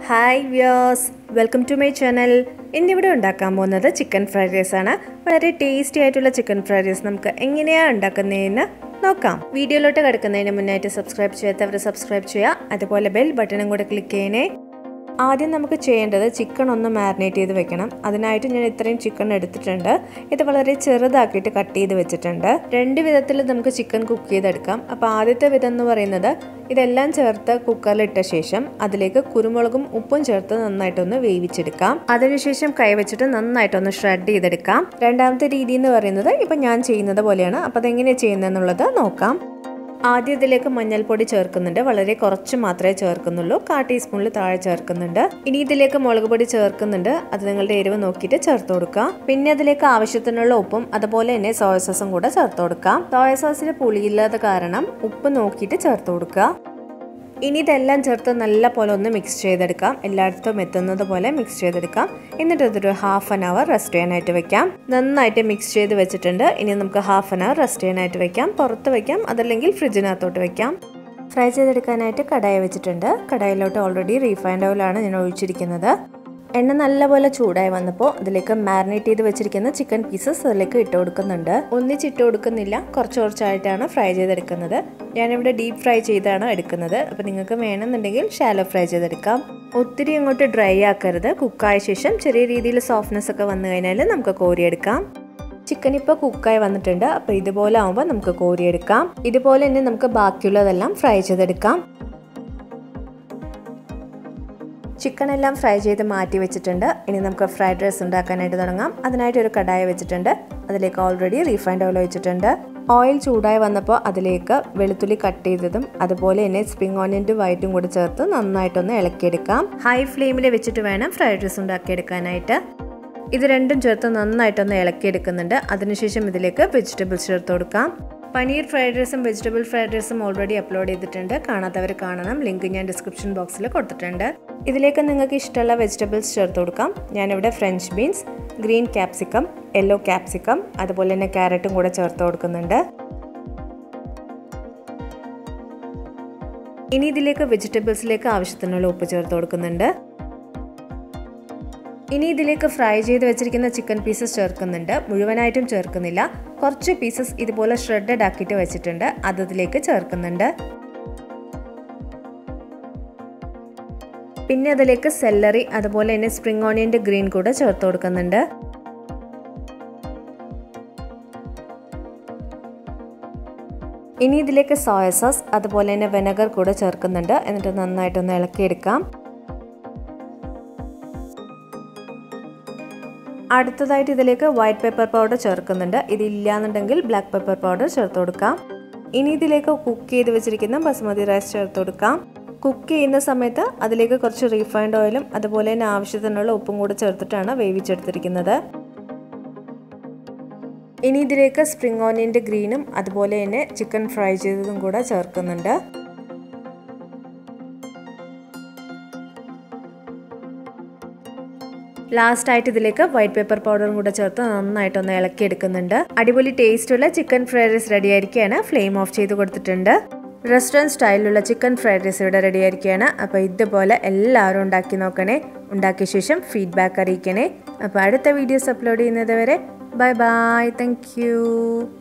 hi viewers welcome to my channel ഇന്നിവിടെ ഉണ്ടാക്കാൻ പോകുന്നത് ചിക്കൻ ഫ്രൈഡ് റൈസ് ആണ് വളരെ ടേസ്റ്റി ആയിട്ടുള്ള ചിക്കൻ ഫ്രൈഡ് റൈസ് നമുക്ക് എങ്ങനെയാണ് ഉണ്ടാക്കുന്നതെന്ന് നോക്കാം വീഡിയോയിലോട്ട് കിടക്കുന്നതിന് മുന്നായിട്ട് സബ്സ്ക്രൈബ് ചെയ്യാത്തവർ സബ്സ്ക്രൈബ് ചെയ്യുക അതുപോലെ ബെൽ ബട്ടണും കൂടെ ക്ലിക്ക് ചെയ്യണേ ആദ്യം നമുക്ക് ചെയ്യേണ്ടത് ചിക്കൻ ഒന്ന് മാരിനേറ്റ് ചെയ്ത് വെക്കണം അതിനായിട്ട് ഞാൻ ഇത്രയും ചിക്കൻ എടുത്തിട്ടുണ്ട് ഇത് വളരെ ചെറുതാക്കിയിട്ട് കട്ട് ചെയ്ത് വെച്ചിട്ടുണ്ട് രണ്ട് വിധത്തിൽ നമുക്ക് ചിക്കൻ കുക്ക് ചെയ്തെടുക്കാം അപ്പോൾ ആദ്യത്തെ വിധം എന്ന് പറയുന്നത് ഇതെല്ലാം ചേർത്ത് കുക്കറിലിട്ട ശേഷം അതിലേക്ക് കുരുമുളകും ഉപ്പും ചേർത്ത് നന്നായിട്ടൊന്ന് വേവിച്ചെടുക്കാം അതിനുശേഷം കൈവച്ചിട്ട് നന്നായിട്ടൊന്ന് ഷ്രെഡ് ചെയ്തെടുക്കാം രണ്ടാമത്തെ രീതി എന്ന് പറയുന്നത് ഇപ്പം ഞാൻ ചെയ്യുന്നത് പോലെയാണ് അപ്പോൾ അതെങ്ങനെയാണ് ചെയ്യുന്നതെന്നുള്ളത് നോക്കാം ആദ്യം ഇതിലേക്ക് മഞ്ഞൾപ്പൊടി ചേർക്കുന്നുണ്ട് വളരെ കുറച്ച് മാത്രമേ ചേർക്കുന്നുള്ളൂ കാ ടീസ്പൂണിൽ താഴെ ചേർക്കുന്നുണ്ട് ഇനി ഇതിലേക്ക് മുളക് പൊടി ചേർക്കുന്നുണ്ട് അത് നിങ്ങളുടെ എരിവ് നോക്കിയിട്ട് ചേർത്ത് കൊടുക്കുക പിന്നെ അതിലേക്ക് ആവശ്യത്തിനുള്ള ഉപ്പും അതുപോലെ തന്നെ സോയ സോസും കൂടെ ചേർത്ത് കൊടുക്കാം സോയ സോസിന് പുളിയില്ലാത്ത കാരണം ഉപ്പ് നോക്കിയിട്ട് ചേർത്ത് കൊടുക്കുക ഇനി ഇതെല്ലാം ചേർത്ത് നല്ല പോലെ ഒന്ന് മിക്സ് ചെയ്തെടുക്കാം എല്ലായിടത്തും എത്തുന്നത് പോലെ മിക്സ് ചെയ്തെടുക്കാം എന്നിട്ട് ഇതൊരു ഹാഫ് ആൻ അവർ റെസ്റ്റ് ചെയ്യാനായിട്ട് വെക്കാം നന്നായിട്ട് മിക്സ് ചെയ്ത് വെച്ചിട്ടുണ്ട് ഇനി നമുക്ക് ഹാഫ് ആൻ അവർ റെസ്റ്റ് ചെയ്യാനായിട്ട് വെക്കാം പുറത്ത് വെക്കാം അതല്ലെങ്കിൽ ഫ്രിഡ്ജിനകത്തോട്ട് വെക്കാം ഫ്രൈ ചെയ്തെടുക്കാനായിട്ട് കടായി വെച്ചിട്ടുണ്ട് കടായിലോട്ട് ഓൾറെഡി റീഫൈൻഡ് ഓയിലാണ് ഞാൻ ഒഴിച്ചിരിക്കുന്നത് എണ്ണ നല്ലപോലെ ചൂടായി വന്നപ്പോൾ അതിലേക്ക് മാരിനേറ്റ് ചെയ്ത് വെച്ചിരിക്കുന്ന ചിക്കൻ പീസസ് അതിലേക്ക് ഇട്ട് കൊടുക്കുന്നുണ്ട് ഒന്നിച്ച് ഇട്ട് കൊടുക്കുന്നില്ല കുറച്ച് കുറച്ചായിട്ടാണ് ഫ്രൈ ചെയ്തെടുക്കുന്നത് ഞാനിവിടെ ഡീപ്പ് ഫ്രൈ ചെയ്താണ് എടുക്കുന്നത് അപ്പോൾ നിങ്ങൾക്ക് വേണമെന്നുണ്ടെങ്കിൽ ഷാലോ ഫ്രൈ ചെയ്തെടുക്കാം ഒത്തിരി അങ്ങോട്ട് ഡ്രൈ ആക്കരുത് കുക്കായ ശേഷം ചെറിയ രീതിയിൽ സോഫ്റ്റ്നെസ് ഒക്കെ വന്നു കഴിഞ്ഞാൽ നമുക്ക് കോരിയെടുക്കാം ചിക്കൻ ഇപ്പോൾ കുക്കായി വന്നിട്ടുണ്ട് അപ്പോൾ ഇതുപോലെ ആകുമ്പോൾ നമുക്ക് കോരിയെടുക്കാം ഇതുപോലെ തന്നെ നമുക്ക് ബാക്കിയുള്ളതെല്ലാം ഫ്രൈ ചെയ്തെടുക്കാം ചിക്കൻ എല്ലാം ഫ്രൈ ചെയ്ത് മാറ്റി വെച്ചിട്ടുണ്ട് ഇനി നമുക്ക് ഫ്രൈഡ് റൈസ് ഉണ്ടാക്കാനായിട്ട് തുടങ്ങാം അതിനായിട്ട് ഒരു കടായ വെച്ചിട്ടുണ്ട് അതിലേക്ക് ഓൾറെഡി റീഫൈൻഡ് ഓയിൽ ഒഴിച്ചിട്ടുണ്ട് ഓയിൽ ചൂടായി വന്നപ്പോൾ അതിലേക്ക് വെളുത്തുള്ളി കട്ട് ചെയ്തതും അതുപോലെ തന്നെ സ്പ്രിംഗ് ഓണിയൻ്റെ വൈറ്റും കൂടി ചേർത്ത് നന്നായിട്ടൊന്ന് ഇളക്കിയെടുക്കാം ഹൈ ഫ്ലെയിമിൽ വെച്ചിട്ട് വേണം ഫ്രൈഡ് റൈസ് ഉണ്ടാക്കിയെടുക്കാനായിട്ട് ഇത് രണ്ടും ചേർത്ത് നന്നായിട്ടൊന്ന് ഇളക്കിയെടുക്കുന്നുണ്ട് അതിനുശേഷം ഇതിലേക്ക് വെജിറ്റബിൾസ് ചേർത്ത് കൊടുക്കാം പനീർ ഫ്രൈഡ് റൈസും വെജിറ്റബിൾ ഫ്രൈഡ് റൈസും ഓൾറെഡി അപ്ലോഡ് ചെയ്തിട്ടുണ്ട് കാണാത്തവർ കാണണം ലിങ്ക് ഞാൻ ഡിസ്ക്രിപ്ഷൻ ബോക്സിൽ കൊടുത്തിട്ടുണ്ട് ഇതിലേക്ക് നിങ്ങൾക്ക് ഇഷ്ടമുള്ള വെജിറ്റബിൾസ് ചേർത്ത് കൊടുക്കാം ഞാനിവിടെ French beans green capsicum yellow capsicum അതുപോലെ തന്നെ ക്യാരറ്റും കൂടെ ചേർത്ത് കൊടുക്കുന്നുണ്ട് ഇനി ഇതിലേക്ക് വെജിറ്റബിൾസിലേക്ക് ആവശ്യത്തിനുള്ള ഉപ്പ് ചേർത്ത് കൊടുക്കുന്നുണ്ട് ഇനി ഇതിലേക്ക് ഫ്രൈ ചെയ്ത് വെച്ചിരിക്കുന്ന ചിക്കൻ പീസസ് ചേർക്കുന്നുണ്ട് മുഴുവനായിട്ടും ചേർക്കുന്നില്ല കുറച്ച് പീസസ് ഇതുപോലെ ഷ്രെഡഡ് ആക്കിയിട്ട് വെച്ചിട്ടുണ്ട് അത് ഇതിലേക്ക് ചേർക്കുന്നുണ്ട് പിന്നെ അതിലേക്ക് സെല്ലറി അതുപോലെ തന്നെ സ്പ്രിംഗ് ഓണിയൻ്റെ ഗ്രീൻ കൂടെ ചേർത്ത് കൊടുക്കുന്നുണ്ട് ഇനി ഇതിലേക്ക് സോയ സോസ് അതുപോലെ തന്നെ വെനഗർ കൂടെ ചേർക്കുന്നുണ്ട് എന്നിട്ട് നന്നായിട്ടൊന്ന് ഇളക്കിയെടുക്കാം അടുത്തതായിട്ട് ഇതിലേക്ക് വൈറ്റ് പെപ്പർ പൗഡർ ചേർക്കുന്നുണ്ട് ഇതില്ലാന്നുണ്ടെങ്കിൽ ബ്ലാക്ക് പെപ്പർ പൗഡർ ചേർത്ത് കൊടുക്കാം ഇനി ഇതിലേക്ക് കുക്ക് ചെയ്ത് വെച്ചിരിക്കുന്ന ബസുമതി റൈസ് ചേർത്ത് കൊടുക്കാം കുക്ക് ചെയ്യുന്ന സമയത്ത് അതിലേക്ക് കുറച്ച് റീഫൈൻഡ് ഓയിലും അതുപോലെ തന്നെ ആവശ്യത്തിനുള്ള ഉപ്പും കൂടെ ചേർത്തിട്ടാണ് വേവിച്ചെടുത്തിരിക്കുന്നത് ഇനി ഇതിലേക്ക് സ്പ്രിംഗ് ഓണിയൻ്റെ ഗ്രീനും അതുപോലെ തന്നെ ചിക്കൻ ഫ്രൈ ചെയ്തതും കൂടെ ചേർക്കുന്നുണ്ട് ലാസ്റ്റ് ആയിട്ട് ഇതിലേക്ക് വൈറ്റ് പേപ്പർ പൗഡറും കൂടെ ചേർത്ത് നന്നായിട്ടൊന്ന് ഇളക്കി എടുക്കുന്നുണ്ട് അടിപൊളി ടേസ്റ്റുള്ള ചിക്കൻ ഫ്രൈഡ് റൈസ് റെഡി ആയിരിക്കുകയാണ് ഫ്ലെയിം ഓഫ് ചെയ്ത് കൊടുത്തിട്ടുണ്ട് റെസ്റ്റോറൻറ്റ് സ്റ്റൈലിലുള്ള ചിക്കൻ ഫ്രൈഡ് റൈസ് ഇവിടെ റെഡി ആയിരിക്കുകയാണ് അപ്പോൾ ഇതുപോലെ എല്ലാവരും ഉണ്ടാക്കി നോക്കണേ ഉണ്ടാക്കിയ ശേഷം ഫീഡ്ബാക്ക് അറിയിക്കണേ അപ്പോൾ അടുത്ത വീഡിയോസ് അപ്ലോഡ് ചെയ്യുന്നത് വരെ ബൈ ബൈ താങ്ക്